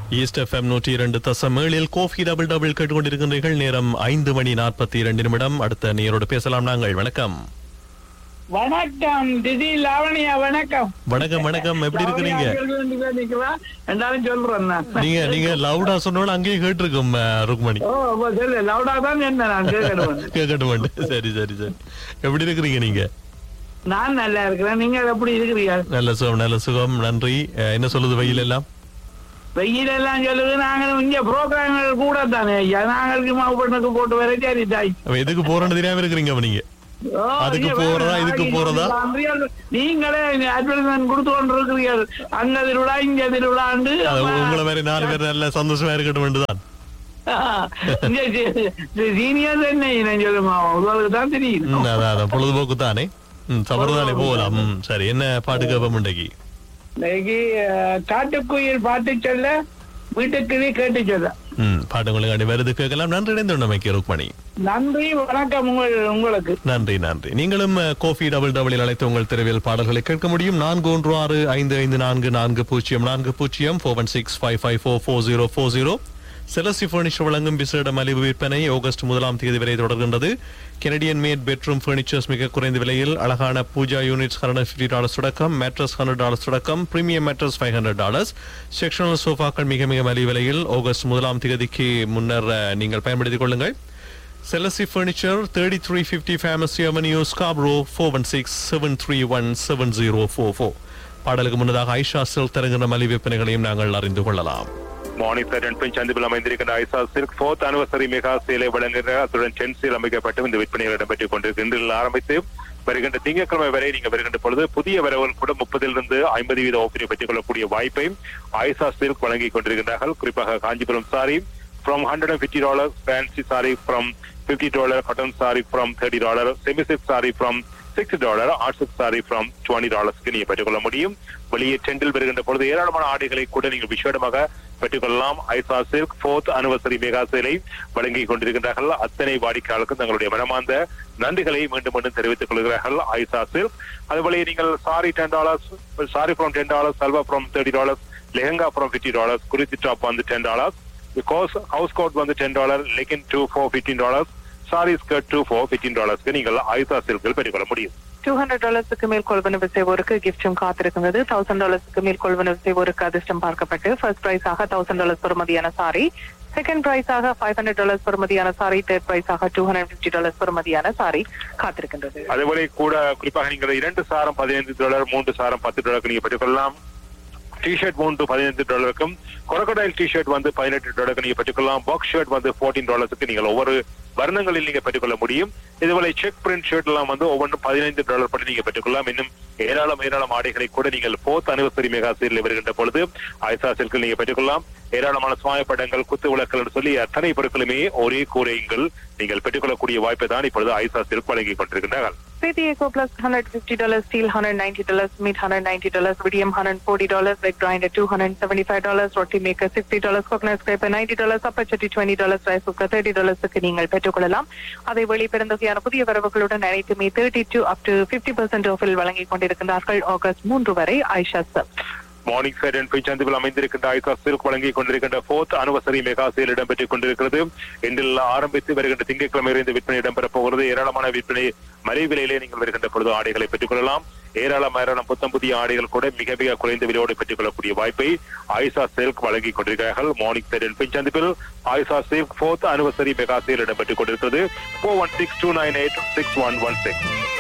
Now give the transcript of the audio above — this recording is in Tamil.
ஈஸ்ட் எஃப்எம் நூற்றி இரண்டு தசம் ஏழில் கோஃபி டபுள் டபுள் கேட்டுக்கொண்டிருக்கின்றீர்கள் நேரம் ஐந்து மணி நாற்பத்தி இரண்டு நிமிடம் அடுத்த நேரோடு பேசலாம் நாங்கள் வணக்கம் வணக்கம் திதி லாவணியா வணக்கம் வணக்கம் வணக்கம் எப்படி இருக்கிறீங்க லாவணியா ரெண்டு பேர் நிக்கிறா. ரெண்டாலும் சொல்றேன் நான். நீங்க நீங்க லவுடா சொன்னோட அங்கேயே கேட்டிருக்கோம் அஹ், ருக்மணி ஓ அப்ப சொல்லு லவுடா தான் என்ன நான் கேட்கணும் கேட்கட்டும் சரி சரி சரி எப்படி இருக்கிறீங்க நீங்க நான் நல்லா இருக்கிறேன் நீங்க எப்படி இருக்கிறீங்க நல்ல சுகம் நல்ல சுகம் நன்றி அஹ், என்ன சொல்லுது வெயில் எல்லாம் வெயில் எல்லாம் சொல்லுது நாங்கள் இங்க ப்ரோக்ராம்கள் கூட தானே ஐயா நாங்களுக்கு மாவுப்பட்டுக்கு போட்டு வர சரி தாய் அப்ப எதுக்கு போறேன்னு தெரியாம இருக்கிறீங்க அப்ப நீங்க ஓ, அதுக்கு இங்க போறதா, வேற இதுக்கு நாளைக்கு போறதா? அன்றியால் நீங்களே அட்வர்டைஸ்மெண்ட் கொடுத்து கொண்டு இருக்கிறீர்கள் அங்க திருவிழா இங்க திருவிழாண்டு அது உங்களை மாதிரி நாலு பேர் நல்ல சந்தோஷமா இருக்கட்டும் வேண்டுதான் சீனியர் என்ன நான் சொல்லுமா உங்களுக்கு தான் தெரியும் ம், அதான் அதான் பொழுதுபோக்கு தானே ம் சபரதாலே போகலாம் ம், சரி என்ன பாட்டு கேப்ப இன்றைக்கு இன்னைக்கு அஹ், காட்டுக்குயில் பாட்டு சொல்ல வீட்டுக்கு கேட்டு சொல்ல ம் பாட்டு உங்களுக்கு வருது கேட்கலாம் நன்றி இணைந்துள்ளமைக்கு ருக்மணி நன்றி வணக்கம் உங்கள் உங்களுக்கு நன்றி நன்றி நீங்களும் அஹ், கோஃபி டபுள் டபுளில் அழைத்து உங்கள் தெருவில் பாடல்களை கேட்க முடியும் நான்கு ஒன்று ஆறு ஐந்து ஐந்து நான்கு நான்கு பூஜ்ஜியம் நான்கு பூஜ்ஜியம் four one six five five four four zero four zero செலசி பர்னிச்சர் வழங்கும் விசேட மலிவு விற்பனை ஆகஸ்ட் முதலாம் தேதி வரை தொடர்கின்றது கெனடியன் மேட் பெட்ரூம் பர்னிச்சர்ஸ் மிக குறைந்த விலையில் அழகான puja units hundred fifty dollars தொடக்கம் மேட்ரஸ் ஹண்ட்ரட் டாலர்ஸ் தொடக்கம் premium mattress five hundred dollars sectional சோஃபாக்கள் மிக மிக மலிவு விலையில் ஆகஸ்ட் முதலாம் தேதிக்கு முன்னர் அஹ், நீங்கள் பயன்படுத்திக் கொள்ளுங்கள் Celesi Furniture, 3350 Pharmacy Avenue, Scarborough, 416-731-7044. பாடலுக்கு முன்னதாக ஐஷா செல் தருகின்ற மலி விற்பனைகளையும் நாங்கள் அறிந்து கொள்ளலாம் மானிட்டர் என்பின் சந்திப்பில் அமைந்திருக்கின்ற ஐசா சில்க் ஃபோர்த் அனிவர்சரி மெகா சேலை வழங்குகிற அத்துடன் சென்சில் அமைக்கப்பட்டு இந்த விற்பனைகள் இடம்பெற்றுக் கொண்டிருக்கின்ற இன்று ஆரம்பித்து வருகின்ற திங்கட்கிழமை வரை நீங்க வருகின்ற பொழுது புதிய வரவுகள் கூட முப்பதிலிருந்து ஐம்பது வீத ஓப்பினை பெற்றுக் கொள்ளக்கூடிய வாய்ப்பை ஐசா சில்க் வழங்கிக் கொண்டிருக்கின்றார்கள் குறிப்பாக Kanchipuram sari from 150 dollars fancy saree from 50 dollar cotton saree from 30 dollar semi silk saree from 60 dollar art silk sari from twenty டாலர்ஸ்க்கு நீங்க பெற்றுக்கொள்ள முடியும் வெளியே டெண்டில் வருகின்ற பொழுது ஏராளமான ஆடைகளை கூட நீங்கள் விசேடமாக பெற்றுக்கொள்ளலாம் ஐசா சில்க் ஃபோர்த் அனிவர்சரி மெகா சேலை வழங்கி கொண்டிருக்கின்றார்கள் அத்தனை வாடிக்கையாளருக்கும் தங்களுடைய மனமார்ந்த நன்றிகளை மீண்டும் மீண்டும் தெரிவித்துக் கொள்கிறார்கள் ஐசா சில்க் அதுபோல நீங்கள் sari ten dollars sari from ten dollars salwar from thirty dollars lehenga from fifty dollars kurti top வந்து டென் டாலர்ஸ் கோஸ் ஹவுஸ் கோட் வந்து ten dollar legging two for fifteen dollars sari skirt two for fifteen டாலர்ஸ்க்கு நீங்கள் ஐசா சில்கில் பெற்றுக்கொள்ள முடியும் டூ ஹண்ட்ரட் டாலர்ஸுக்கு மேல் கொள்வனவு செய்வோருக்கு கிஃப்டும் காத்திருக்கிறது தௌசண்ட் டாலர்ஸுக்கு மேல் கொள்வனவு செய்வோருக்கு அதிர்ஷ்டம் பார்க்கப்பட்டு ஃபர்ஸ்ட் பிரைஸாக தௌசண்ட் டாலர்ஸ் பெறுமதியான சாரி செகண்ட் பிரைஸாக ஃபைவ் ஹண்ட்ரட் டாலர்ஸ் பெறுமதியான சாரி தேர்ட் பிரைஸாக டூ ஹண்ட்ரட் பிப்டி டாலர்ஸ் பெறுமதியான சாரி காத்திருக்கின்றது அதேபோல கூட குறிப்பாக நீங்கள் இரண்டு சாரம் பதினைந்து டாலர் மூன்று சாரம் பத்து டாலருக்கு நீங்க பெற்றுக்கொள்ளலாம் டிஷர்ட் மூன்று பதினைந்து டாலருக்கும் கொரக்கடைல் டிஷர்ட் வந்து பதினெட்டு டாலருக்கு நீங்க பெற்றுக்கொள்ளலாம் பாக்ஸ் ஷர்ட் வந்து ஃபோர்டீன் டாலர்ஸுக்கு நீங்கள் ஒவ்வொரு வர்ணங்களில் நீங்க பெற்றுக்கொள்ள முடியும் இதுபோல செக் பிரிண்ட் ஷர்ட் எல்லாம் வந்து ஒவ்வொன்றும் பதினைந்து டாலர் படி நீங்க பெற்றுக்கொள்ளலாம் இன்னும் ஏராளம் ஏராளம் ஆடைகளை கூட நீங்கள் போர்த் அனிவர்சரி மெகா சேரில் வருகின்ற பொழுது ஐசா சில்கில் நீங்க பெற்றுக்கொள்ளலாம் ஏராளமான சுவாயப்படங்கள் குத்து விளக்குகள் என்று சொல்லி அத்தனை பொருட்களுமே ஒரே கூரையுங்கள் நீங்கள் பெற்றுக்கொள்ளக்கூடிய வாய்ப்பை தான் இப்பொழுது ஐசா சில்க் வழங்கி கொண்டிருக்கின்றார்கள் City Eco Plus $150, Steel $190, Meat $190, Medium $140, Wet Grinder $275, Roti Maker $60, Coconut Scraper $90, Appachati $20, Rice Cooker $30 க்கு நீங்கள் பெற்றுக்கொள்ளலாம் அதை வெளிப்பெருந்தொகையான புதிய வரவுகளுடன் அனைத்துமே thirty to up to fifty percent ஆஃபில் வழங்கிக் கொண்டிருக்கின்றார்கள் ஆகஸ்ட் மூன்று வரை ஐஷா சப் மார்னிங் சைட் அண்ட் போய் சந்திப்பில் அமைந்திருக்கின்ற ஐசா சில்க் வழங்கி கொண்டிருக்கின்ற போர்த் அனிவர்சரி மெகா சேல் இடம்பெற்றுக் கொண்டிருக்கிறது இன்றில் ஆரம்பித்து வருகின்ற திங்கட்கிழமை இந்த விற்பனை இடம்பெறப் போகிறது ஏராளமான விற்பனை மறை விலையிலே நீங்கள் வருகின்ற பொழுது ஆடைகளை பெற்றுக் கொள்ளலாம் ஏராளம் ஏராளம் புத்தம் புதிய ஆடைகள் கூட மிக மிக குறைந்த விலையோடு பெற்றுக் கொள்ளக்கூடிய வாய்ப்பை ஐசா சில்க் வழங்கி கொண்டிருக்கிறார்கள் மார்னிங் சைட் அண்ட் சந்திப்பில் Aisha silk fourth anniversary mega sale இடம்பெற்றுக் கொண்டிருக்கிறது four one six two nine eight six one one six